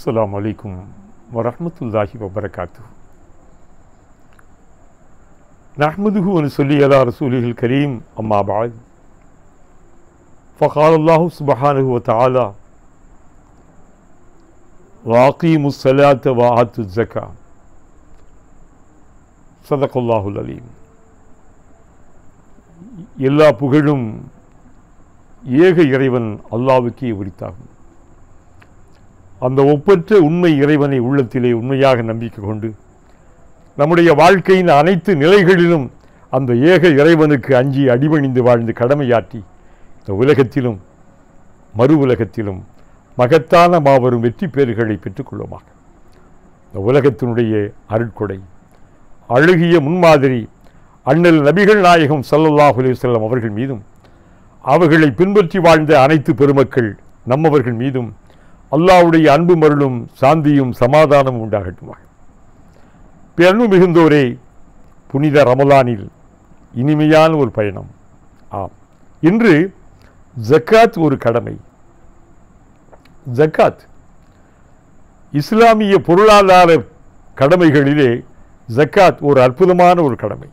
السلام عليكم ورحمة الله وبركاته نحمده ونصلي على رسوله الكريم أما بعد فقال الله سبحانه وتعالى وأقيموا الصلاة وآتوا الزكاة صدق الله العليم எல்லா புகழும் ஏக இறைவன் அல்லாவுக்கே உரித்தாகும் அந்த ஒப்பற்ற உண்மை இறைவனை உள்ளத்திலே உண்மையாக நம்பிக்கை கொண்டு நம்முடைய வாழ்க்கையின் அனைத்து நிலைகளிலும் அந்த ஏக இறைவனுக்கு அஞ்சி அடிபணிந்து வாழ்ந்து கடமையாற்றி இந்த உலகத்திலும் மறு உலகத்திலும் மகத்தான மாபெரும் வெற்றி பேறுகளை பெற்றுக்கொள்ளுமாக இந்த உலகத்தினுடைய அருட்கொடை அழுகிய முன்மாதிரி அண்ணல் நபிகள் நாயகம் ஸல்லல்லாஹு அலைஹி வஸல்லம் அவர்கள் மீதும் அவர்களை பின்பற்றி வாழ்ந்த அனைத்து பெருமக்கள் நம்மவர்கள் மீதும் அல்லாஹ்வுடைய அன்பு மருளும் சாந்தியும் சமாதானமும் உண்டாகட்டுமாக பெருமை மிகுந்தோரே புனித ரமலானில் இனிமையான ஒரு பயணம் ஆம் இன்று ஜக்காத் ஒரு கடமை ஜக்காத் இஸ்லாமிய பொருளாதார கடமைகளிலே ஜக்காத் ஒரு அற்புதமான ஒரு கடமை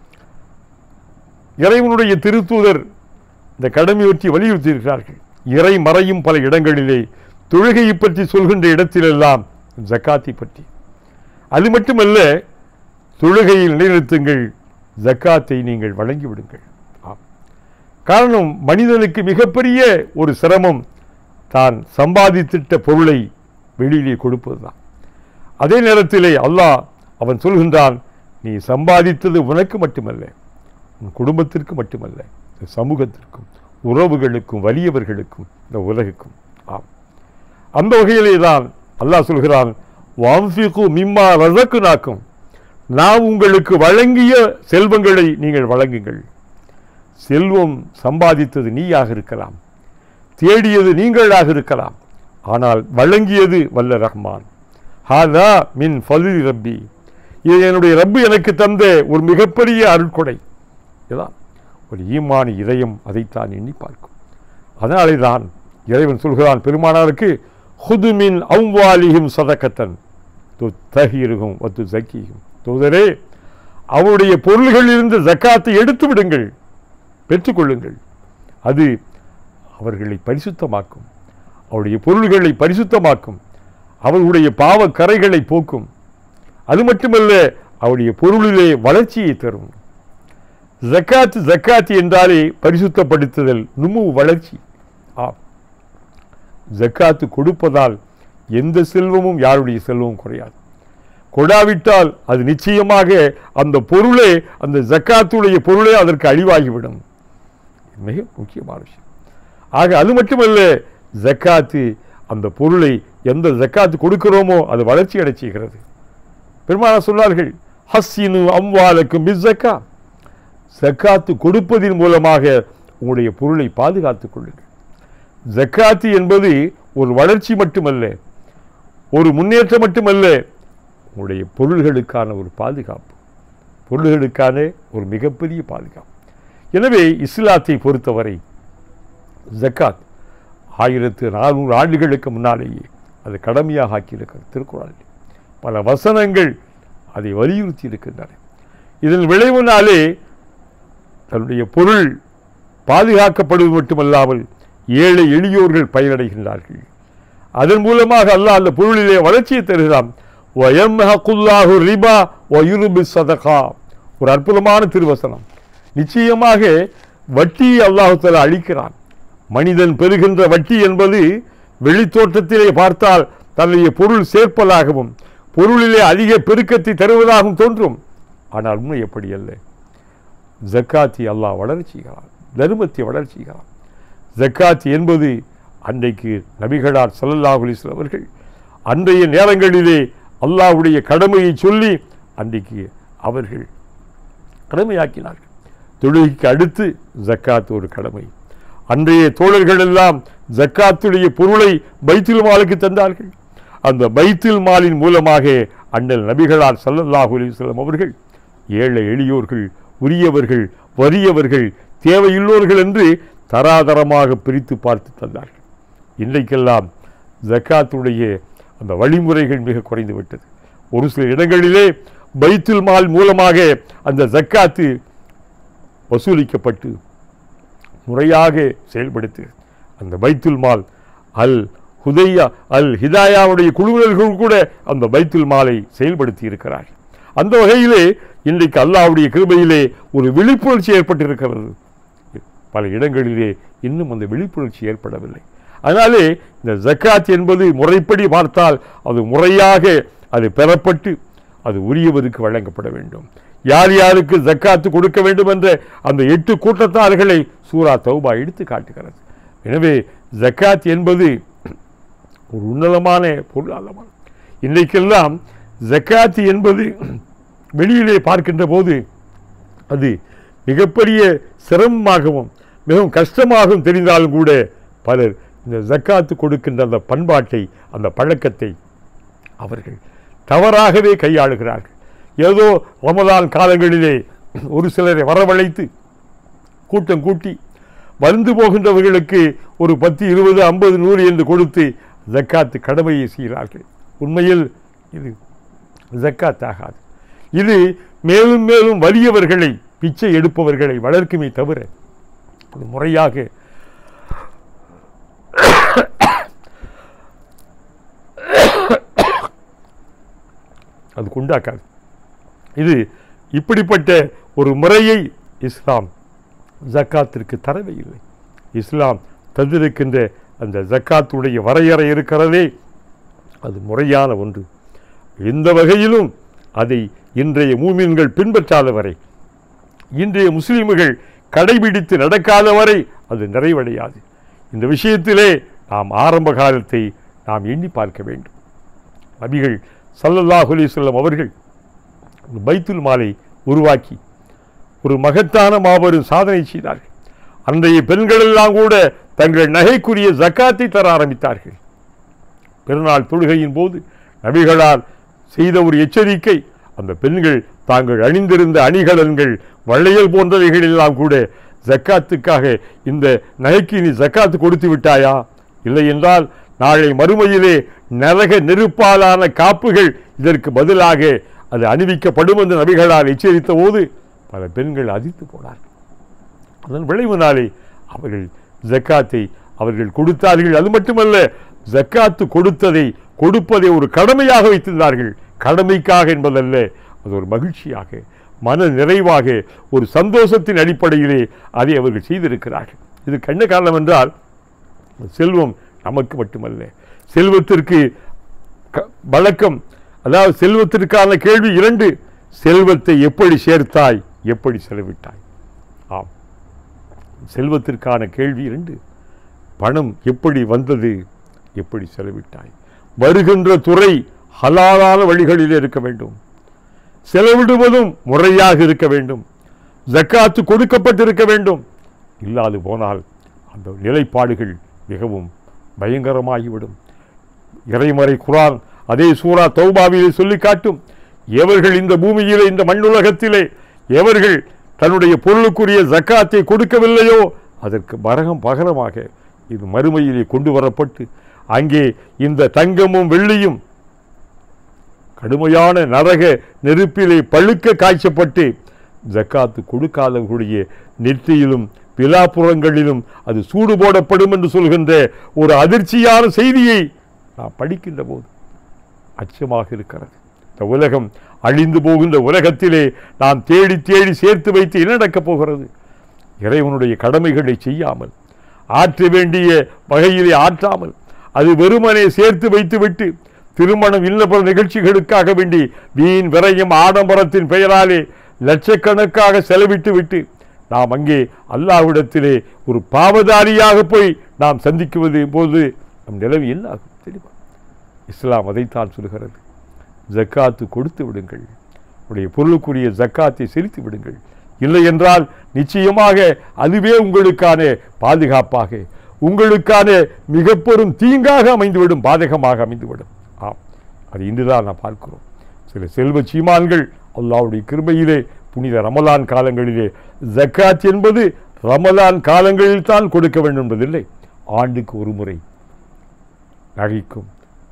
இறைவனுடைய திருத்தூதர் இந்த கடமையொற்றி வலியுறுத்தியிருக்கிறார்கள் இறை மறையும் பல இடங்களிலே தொழுகையை பற்றி சொல்கின்ற இடத்திலெல்லாம் ஜக்காத்தை பற்றி அது மட்டுமல்ல தொழுகையில் நிலைநிறுத்துங்கள் ஜக்காத்தை நீங்கள் வழங்கி விடுங்கள் ஆம். காரணம் மனிதனுக்கு மிகப்பெரிய ஒரு சிரமம் தான் சம்பாதித்திட்ட பொருளை வெளியிலே கொடுப்பதுதான் அதே நேரத்திலே அல்லாஹ் அவன் சொல்கின்றான் நீ சம்பாதித்தது உனக்கு மட்டுமல்ல உன் குடும்பத்திற்கு மட்டுமல்ல இந்த சமூகத்திற்கும் உறவுகளுக்கும் வலியவர்களுக்கும் இந்த உலகுக்கும் ஆம் அந்த வகையிலே தான் அல்லாஹ் சொல்கிறான் வாம்ஃபிகு மிம்மா ரசக்கு நாக்கும் நான் உங்களுக்கு வழங்கிய செல்வங்களை நீங்கள் வழங்குங்கள் செல்வம் சம்பாதித்தது நீயாக இருக்கலாம் தேடியது நீங்களாக இருக்கலாம் ஆனால் வழங்கியது வல்ல ரஹ்மான் ஹாதா மின் ஃபதுலி ரப்பி இது என்னுடைய ரப்பு எனக்கு தந்த ஒரு மிகப்பெரிய அருட்கொடை இதான் ஒரு ஈமானி இதயம் அதைத்தான் எண்ணி பார்க்கும் அதனாலே தான் இறைவன் சொல்கிறான் பெருமானாருக்கு ஹுதுமின் அவ்வாலியும் சதக்கத்தன் து தஹீருகும் ஒத்து ஜக்கியும் தூதரே அவருடைய பொருள்களிலிருந்து ஜக்காத்தை எடுத்து விடுங்கள் பெற்றுக்கொள்ளுங்கள் அது அவர்களை பரிசுத்தமாக்கும் அவருடைய பொருள்களை பரிசுத்தமாக்கும் அவர்களுடைய பாவ கரைகளை போக்கும் அது மட்டுமல்ல அவருடைய பொருளிலே வளர்ச்சியை தரும் ஜக்காத் ஜக்காத் என்றாலே பரிசுத்தப்படுத்துதல் நுமு வளர்ச்சி ஆம் ஜக்காத்து கொடுப்பதால் எந்த செல்வமும் யாருடைய செல்வமும் குறையாது கொடாவிட்டால் அது நிச்சயமாக அந்த பொருளே அந்த ஜக்காத்துடைய பொருளே அதற்கு அழிவாகிவிடும் மிக முக்கியமான விஷயம் ஆக அது மட்டுமல்ல ஜக்காத்து அந்த பொருளை எந்த ஜக்காத்து கொடுக்கிறோமோ அது வளர்ச்சி அடைச் செய்கிறது பெருமானா சொன்னார்கள் ஹஸ்ஸினு அம்வாலக்கும் பிஸ்ஸக்கா ஜக்காத்து கொடுப்பதின் மூலமாக உங்களுடைய பொருளை பாதுகாத்துக் கொள்ளுங்கள் ஜக்காத்து என்பது ஒரு வளர்ச்சி மட்டுமல்ல ஒரு முன்னேற்றம் மட்டுமல்ல உங்களுடைய பொருள்களுக்கான ஒரு பாதுகாப்பு பொருள்களுக்கான ஒரு மிகப்பெரிய பாதுகாப்பு எனவே இஸ்லாத்தை பொறுத்தவரை ஜக்காத் ஆயிரத்து நானூறு ஆண்டுகளுக்கு முன்னாலேயே அது கடமையாக ஆக்கியிருக்கிறது திருக்குறளில் பல வசனங்கள் அதை வலியுறுத்தி இருக்கின்றன இதன் விளைவினாலே தன்னுடைய பொருள் பாதுகாக்கப்படுவது மட்டுமல்லாமல் ஏழை எளியோர்கள் பயனடைகின்றார்கள் அதன் மூலமாக அல்லாஹ் அந்த பொருளிலே வளர்ச்சியை தருகிறான் வயம்ஹகுல்லாஹு ரிபா வயுருபி சதகா ஒரு அற்புதமான திருவசனம் நிச்சயமாக வட்டியை அல்லாஹு தஆலா அழிக்கிறான் மனிதன் பெறுகின்ற வட்டி என்பது வெளித்தோற்றத்திலே பார்த்தால் தன்னுடைய பொருள் சேர்ப்பதாகவும் பொருளிலே அதிக பெருக்கத்தை தருவதாகவும் தோன்றும் ஆனால் உண்மை எப்படி அல்ல ஜக்காத்தி அல்லாஹ் வளர்ச்சிகிறான் தர்மத்தை வளர்ச்சிகிறான் ஜக்காத் என்பது அன்றைக்கு நபிகளார் ஸல்லல்லாஹு அலைஹி வஸல்லம் அவர்கள் அன்றைய நேரங்களிலே அல்லாஹ்வுடைய கடமையை சொல்லி அன்றைக்கு அவர்கள் கடமையாக்கினார்கள் தொழுகைக்கு அடுத்து ஜக்காத் ஒரு கடமை அன்றைய தோழர்கள் எல்லாம் ஜக்காத்துடைய பொருளை பைத்துல் மாலுக்கு தந்தார்கள் அந்த பைத்துல் மாலின் மூலமாக அண்ணல் நபிகளார் ஸல்லல்லாஹு அலைஹி வஸல்லம் அவர்கள் ஏழை எளியோர்கள் உரியவர்கள் வறியவர்கள் தேவையுள்ளோர்கள் என்று தராதரமாக பிரித்து பார்த்து தந்தார்கள் இன்றைக்கெல்லாம் ஜக்காத்துடைய அந்த வழிமுறைகள் மிக குறைந்து விட்டது ஒரு சில இடங்களிலே பைத்துல் மால் மூலமாக அந்த ஜக்காத்து வசூலிக்கப்பட்டு முறையாக செயல்படுத்து அந்த பைத்துல் மால் அல் ஹுதையா அல் ஹிதாயாவுடைய குழுவினர்கள் கூட அந்த பைத்துல் மாலை செயல்படுத்தி இருக்கிறார்கள் அந்த வகையிலே இன்றைக்கு அல்லாஹ்வுடைய கிருபையிலே ஒரு விழிப்புணர்ச்சி ஏற்பட்டிருக்கிறது பல இடங்களிலே இன்னும் அந்த விழிப்புணர்ச்சி ஏற்படவில்லை அதனாலே இந்த ஜக்காத் என்பது முறைப்படி பார்த்தால் அது முறையாக அது பெறப்பட்டு அது உரியவருக்கு வழங்கப்பட வேண்டும் யார் யாருக்கு ஜக்காத்து கொடுக்க வேண்டும் என்ற அந்த எட்டு கூட்டத்தார்களை சூரா தௌபா எடுத்து காட்டுகிறது எனவே ஜக்காத் என்பது ஒரு உன்னதமான பொருளாதாரம் இன்றைக்கெல்லாம் ஜக்காத் என்பது வெளியிலே பார்க்கின்ற போது அது மிகப்பெரிய சிரமமாகவும் மிகவும் கஷ்டமாகவும் தெரிந்தாலும் கூட பலர் இந்த ஜக்காத்து கொடுக்கின்ற அந்த பண்பாட்டை அந்த பழக்கத்தை அவர்கள் தவறாகவே கையாளுகிறார்கள் ஏதோ ரமதான் காலங்களிலே ஒரு சிலரை வரவழைத்து கூட்டம் கூட்டி வந்து போகின்றவர்களுக்கு ஒரு பத்து இருபது ஐம்பது நூறு என்று கொடுத்து ஜக்காத்து கடமையை செய்கிறார்கள் உண்மையில் இது ஜக்காத் ஆகாது இது மேலும் மேலும் வலியவர்களை பிச்சை எடுப்பவர்களை வளர்க்குமே தவிர அது முறையாக அது உண்டாக்காது இது இப்படிப்பட்ட ஒரு முறையை இஸ்லாம் ஜக்காத்திற்கு தரவே இல்லை இஸ்லாம் தந்திருக்கின்ற அந்த ஜக்காத்துடைய வரையறை இருக்கிறதே அது முறையான ஒன்று எந்த வகையிலும் அதை இன்றைய மூமின்கள் பின்பற்றாத வரை இன்றைய முஸ்லிம்கள் கடைபிடித்து நடக்காத வரை அது நிறைவடையாது இந்த விஷயத்திலே நாம் ஆரம்ப காலத்தை நாம் எண்ணி பார்க்க வேண்டும் நபிகள் ஸல்லல்லாஹு அலைஹி வஸல்லம் அவர்கள் ஒரு பைத்துல் மாலை உருவாக்கி ஒரு மகத்தான மாபெரும் சாதனை செய்தார்கள் அன்றைய பெண்கள் எல்லாம் கூட தங்கள் நகைக்குரிய ஜக்காத்தை தர ஆரம்பித்தார்கள் பெருநாள் தொழுகையின் போது நபிகளால் செய்த ஒரு எச்சரிக்கை அந்த பெண்கள் தாங்கள் அணிந்திருந்த அணிகலன்கள் வளையல் போன்றவைகள் எல்லாம் கூட ஜக்காத்துக்காக இந்த நகைக்கு நீ ஜக்காத்து கொடுத்து விட்டாயா இல்லை என்றால் நாளை மறுமையிலே நரக நெருப்பாலான காப்புகள் இதற்கு பதிலாக அது அணிவிக்கப்படும் என்று நபிகளால் எச்சரித்த போது பல பெண்கள் அதிர்த்து போனார்கள் அதன் விளைவினாலே அவர்கள் ஜக்காத்தை அவர்கள் கொடுத்தார்கள் அது மட்டுமல்ல ஜக்காத்து கொடுத்ததை கொடுப்பதை ஒரு கடமையாக வைத்திருந்தார்கள் கடமைக்காக என்பதல்ல அது ஒரு மகிழ்ச்சியாக மன நிறைவாக ஒரு சந்தோஷத்தின் அடிப்படையிலே அதை அவர்கள் செய்திருக்கிறார்கள் இதுக்கு என்ன காரணம் என்றால் செல்வம் நமக்கு மட்டுமல்ல செல்வத்திற்கு க- வழக்கம் அதாவது செல்வத்திற்கான கேள்வி இரண்டு செல்வத்தை எப்படி சேர்த்தாய் எப்படி செலவிட்டாய் ஆம் செல்வத்திற்கான கேள்வி இரண்டு பணம் எப்படி வந்தது எப்படி செலவிட்டாய் வருகின்ற துறை ஹலாலான வழிகளில் இருக்க வேண்டும் செலவிடுவதும் முறையாக இருக்க வேண்டும் ஜக்காத்து கொடுக்கப்பட்டிருக்க வேண்டும் இல்லாது போனால் அந்த நிலைப்பாடுகள் மிகவும் பயங்கரமாகிவிடும் இறைமறை குரான் அதே சூரா தௌபாவிலே சொல்லி காட்டும் எவர்கள் இந்த பூமியிலே இந்த மண்ணுலகத்திலே எவர்கள் தன்னுடைய பொருளுக்குரிய ஜக்காத்தை கொடுக்கவில்லையோ அதற்கு பரகம் பகரமாக இது மறுமையிலே கொண்டு வரப்பட்டு அங்கே இந்த தங்கமும் வெள்ளியும் கடுமையான நரக நெருப்பிலே பழுக்க காய்ச்சப்பட்டு ஜக்காத்து கொடுக்காதவர்களுடைய நெற்றியிலும் விழாப்புறங்களிலும் அது சூடு போடப்படும் என்று சொல்கின்ற ஒரு அதிர்ச்சியான செய்தியை நான் படிக்கின்ற போது அச்சமாக இருக்கிறது இந்த உலகம் அழிந்து போகின்ற உலகத்திலே நாம் தேடி தேடி சேர்த்து வைத்து என்ன நடக்கப் போகிறது இறைவனுடைய கடமைகளை செய்யாமல் ஆற்ற வேண்டிய வகையிலே ஆற்றாமல் அது வெறுமனே சேர்த்து வைத்துவிட்டு திருமணம் இன்னபிற நிகழ்ச்சிகளுக்காக வேண்டி வீண் விரயம் ஆடம்பரத்தின் பெயராலே லட்சக்கணக்காக செலவிட்டு விட்டு நாம் அங்கே அல்லாஹ்விடத்திலே ஒரு பாவதாரியாக போய் நாம் சந்திக்குவது போது நம் நிலைமை என்ன ஆகும் தெரியுமா இஸ்லாம் அதைத்தான் சொல்கிறது ஜக்காத்து கொடுத்து விடுங்கள் உடைய பொருளுக்குரிய ஜக்காத்தை செலுத்தி விடுங்கள் இல்லை என்றால் நிச்சயமாக அதுவே உங்களுக்கான பாதுகாப்பாக உங்களுக்கான மிக பெரும் தீங்காக அமைந்துவிடும் பாதகமாக அமைந்துவிடும் ஆம் அது இன்றுதான் நாம் பார்க்கிறோம் சில செல்வ சீமான்கள் அல்லாஹ்வுடைய கிருபையிலே புனித ரமலான் காலங்களிலே ஜக்காத் என்பது ரமலான் காலங்களில் தான் கொடுக்க வேண்டும் என்பதில்லை ஆண்டுக்கு ஒரு முறை நகைக்கும்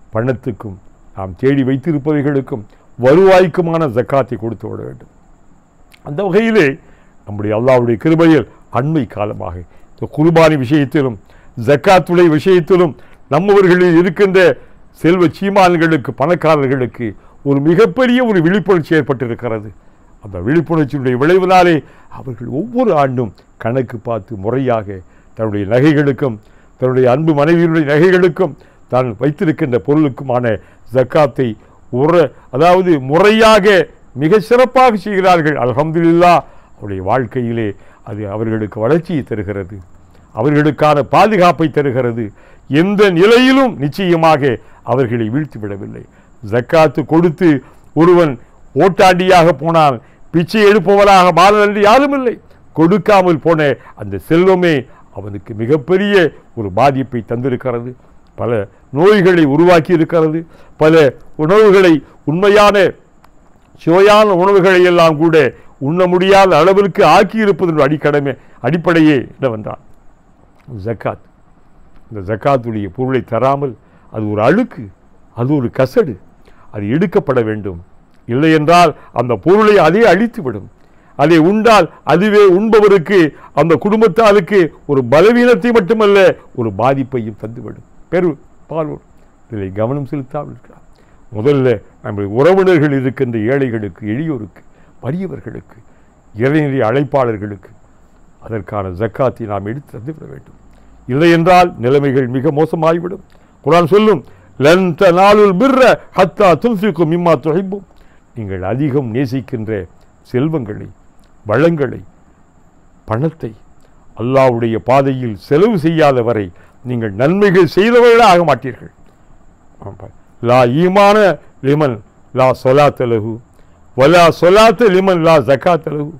பணத்துக்கும் நாம் தேடி வைத்திருப்பவைகளுக்கும் வருவாய்க்குமான ஜக்காத்தை கொடுத்து விட வேண்டும் அந்த வகையிலே நம்முடைய அல்லாஹ்வுடைய கிருபையில் அண்மை காலமாக இந்த குர்பானி விஷயத்திலும் ஜக்காத்துடைய விஷயத்திலும் நம்மவர்களில் இருக்கின்ற செல்வ சீமான்களுக்கு பணக்காரர்களுக்கு ஒரு மிகப்பெரிய ஒரு விழிப்புணர்ச்சி ஏற்பட்டிருக்கிறது அந்த விழிப்புணர்ச்சியுடைய விளைவினாலே அவர்கள் ஒவ்வொரு ஆண்டும் கணக்கு பார்த்து முறையாக தன்னுடைய நகைகளுக்கும் தன்னுடைய அன்பு மனைவியினுடைய நகைகளுக்கும் தான் வைத்திருக்கின்ற பொருளுக்குமான ஜக்காத்தை உர அதாவது முறையாக மிக சிறப்பாக செய்கிறார்கள் அல்ஹம்துலில்லாஹ் அவருடைய வாழ்க்கையிலே அது அவர்களுக்கு வளர்ச்சியை தருகிறது அவர்களுக்கான பாதுகாப்பை தருகிறது எந்த நிலையிலும் நிச்சயமாக அவர்களை வீழ்த்தி விடவில்லை ஜக்காத்து கொடுத்து ஒருவன் ஓட்டாண்டியாக போனால் பிச்சை எடுப்பவராக மாறல் யாரும் இல்லை கொடுக்காமல் போன அந்த செல்வமே அவனுக்கு மிகப்பெரிய ஒரு பாதிப்பை தந்திருக்கிறது பல நோய்களை உருவாக்கி இருக்கிறது பல உணவுகளை உண்மையான சுவையான உணவுகளை எல்லாம் கூட உண்ண முடியாத அளவிற்கு ஆக்கியிருப்பதன் அடிக்கடமை அடிப்படையே என்னவென்றால் ஜக்காத் இந்த ஜக்காத்துடைய பொருளை தராமல் அது ஒரு அழுக்கு அது ஒரு கசடு அது எடுக்கப்பட வேண்டும் இல்லை என்றால் அந்த பொருளை அதே அழித்துவிடும் அதை உண்டால் அதுவே உண்பவருக்கு அந்த குடும்பத்தாருக்கு ஒரு பலவீனத்தை மட்டுமல்ல ஒரு பாதிப்பையும் தந்துவிடும் பெரு பாலூர் இதில் கவனம் செலுத்தாமல் இருக்கிறார் முதல்ல நம்முடைய உறவினர்கள் இருக்கின்ற ஏழைகளுக்கு எளியோருக்கு வறியவர்களுக்கு இறைநிலை அழைப்பாளர்களுக்கு அதற்கான ஜக்காத்தை நாம் எடுத்து தந்துவிட வேண்டும் இல்லை என்றால் நிலைமைகள் மிக மோசமாகிவிடும் குரான் சொல்லும் லன் தனாலுல் பிர்ர ஹத்தா துன்ஃபிக்கும் மிம்மா துஹிப்பும் நீங்கள் அதிகம் நேசிக்கின்ற செல்வங்களை வளங்களை பணத்தை அல்லாஹ்வுடைய பாதையில் செலவு செய்யாத வரை நீங்கள் நன்மைகள் செய்தவர்களே ஆக மாட்டீர்கள் ஆமாம். லா ஈமான லிமன் லா சொலாத் லஹு வலா சொலாத் லிமன் லா ஜக்காத் லஹு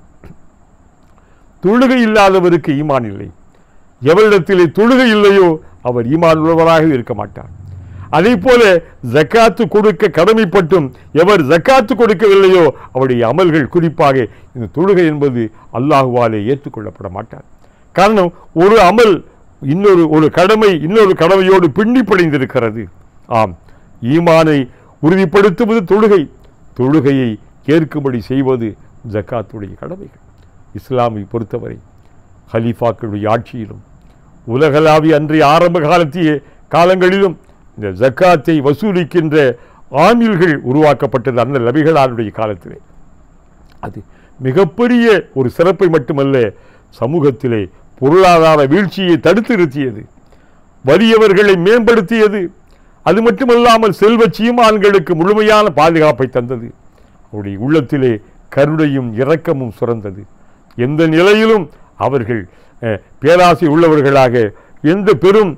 தொழுகை இல்லாதவருக்கு ஈமான் இல்லை எவரிடத்திலே தொழுகை இல்லையோ அவர் ஈமான் உள்ளவராக இருக்க மாட்டார் அதே போல ஜக்காத்து கொடுக்க கடமைப்பட்டும் எவர் ஜக்காத்து கொடுக்கவில்லையோ அவருடைய அமல்கள் குறிப்பாக இந்த தொழுகை என்பது அல்லாஹுவாலே ஏற்றுக்கொள்ளப்பட மாட்டார் காரணம் ஒரு அமல் இன்னொரு ஒரு கடமை இன்னொரு கடமையோடு பின்னி பிணைந்திருக்கிறது ஆம் ஈமானை உறுதிப்படுத்துவது தொழுகை தொழுகையை கேட்கும்படி செய்வது ஜக்காத்துடைய கடமைகள் இஸ்லாமை பொறுத்தவரை ஹலீஃபாக்களுடைய ஆட்சியிலும் உலகளாவிய அன்றைய ஆரம்ப காலத்திய காலங்களிலும் இந்த ஜக்காத்தை வசூலிக்கின்ற ஆமில்கள் உருவாக்கப்பட்டது அந்த நபிகளாருடைய காலத்திலே அது மிகப்பெரிய ஒரு சிறப்பை மட்டுமல்ல சமூகத்திலே பொருளாதார வீழ்ச்சியை தடுத்து நிறுத்தியது வறியவர்களை மேம்படுத்தியது அது மட்டுமல்லாமல் செல்வ சீமான்களுக்கு முழுமையான பாதுகாப்பை தந்தது அவருடைய உள்ளத்திலே கருணையும் இரக்கமும் சுரந்தது எந்த நிலையிலும் அவர்கள் அஹ், பேராசை உள்ளவர்களாக எந்த பெரும்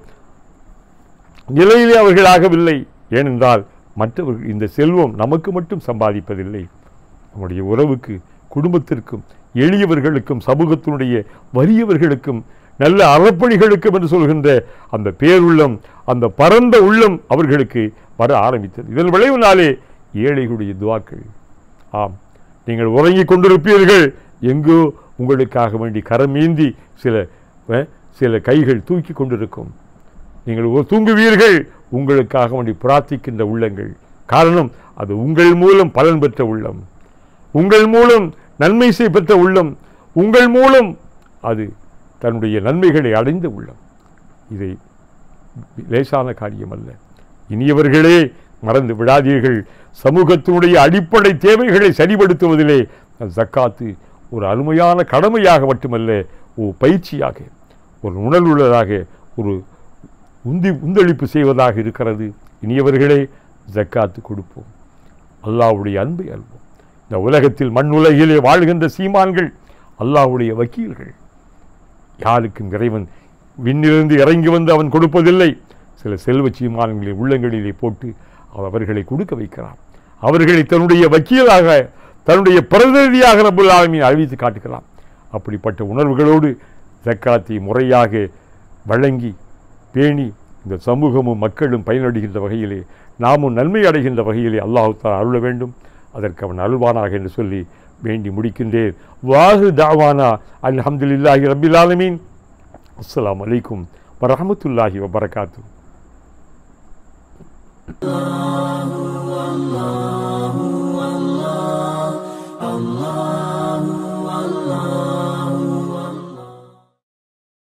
நிலையிலே அவர்களாகவில்லை ஏனென்றால் மற்றவர்கள் இந்த செல்வம் நமக்கு மட்டும் சம்பாதிப்பதில்லை நம்முடைய உறவுக்கு குடும்பத்திற்கும் எளியவர்களுக்கும் சமூகத்தினுடைய வறியவர்களுக்கும் நல்ல அறப்பணிகளுக்கும் என்று சொல்கின்ற அந்த பேருள்ளம் அந்த பரந்த உள்ளம் அவர்களுக்கு வர ஆரம்பித்தது இதன் விளைவினாலே ஏழைகளுடைய துவாக்கள் ஆம் நீங்கள் உறங்கிக் கொண்டிருப்பீர்கள் எங்கோ உங்களுக்காக வேண்டி கரம் ஏந்தி சில அஹ், சில கைகள் தூக்கி கொண்டிருக்கும் நீங்கள் ஒரு தூங்குவீர்கள் உங்களுக்காக வேண்டி பிரார்த்திக்கின்ற உள்ளங்கள் காரணம் அது உங்கள் மூலம் பலன் பெற்ற உள்ளம் உங்கள் மூலம் நன்மை செய் பெற்ற உள்ளம் உங்கள் மூலம் அது தன்னுடைய நன்மைகளை அடைந்த உள்ளம் இதை லேசான காரியம் அல்ல இனியவர்களே மறந்து விடாதீர்கள் சமூகத்தினுடைய அடிப்படை தேவைகளை சரிபடுத்துவதிலே ஜக்காத்து ஒரு அருமையான கடமையாக மட்டுமல்ல ஒரு பயிற்சியாக ஒரு உணர்வுள்ளதாக ஒரு உந்தி உந்தளிப்பு செய்வதாக இருக்கிறது இனியவர்களே ஜக்காத்து கொடுப்போம் அல்லாஹ்வுடைய அன்பை அல்வோம் இந்த உலகத்தில் மண் உலகிலே வாழ்கின்ற சீமான்கள் அல்லாஹ்வுடைய வக்கீல்கள் யாருக்கும் இறைவன் விண்ணிலிருந்து இறங்கி வந்து அவன் கொடுப்பதில்லை சில செல்வ சீமான்களை உள்ளங்களிலே போட்டு அவர்களை கொடுக்க வைக்கிறான் அவர்களை தன்னுடைய வக்கீலாக தன்னுடைய பிரதிநிதியாக ரப்புல் ஆலமீன் அறிவித்து காட்டுகிறான் அப்படிப்பட்ட உணர்வுகளோடு ஜக்காத்தை முறையாக வழங்கி பேணி இந்த சமூகமும் மக்களும் பயனடைகின்ற வகையிலே நாமும் நன்மை அடைகின்ற வகையிலே அல்லாஹு தஆலா அருள வேண்டும் அதற்கு அவன் அருள்வானாக என்று சொல்லி வேண்டி முடிக்கின்றேன் வாஹு தாவானா அல்ஹம்துலில்லாஹி ரப்பில் ஆலமீன் அஸ்ஸலாமு அலைக்கும் வரஹ்மத்துல்லாஹி வபரகாத்துஹு الله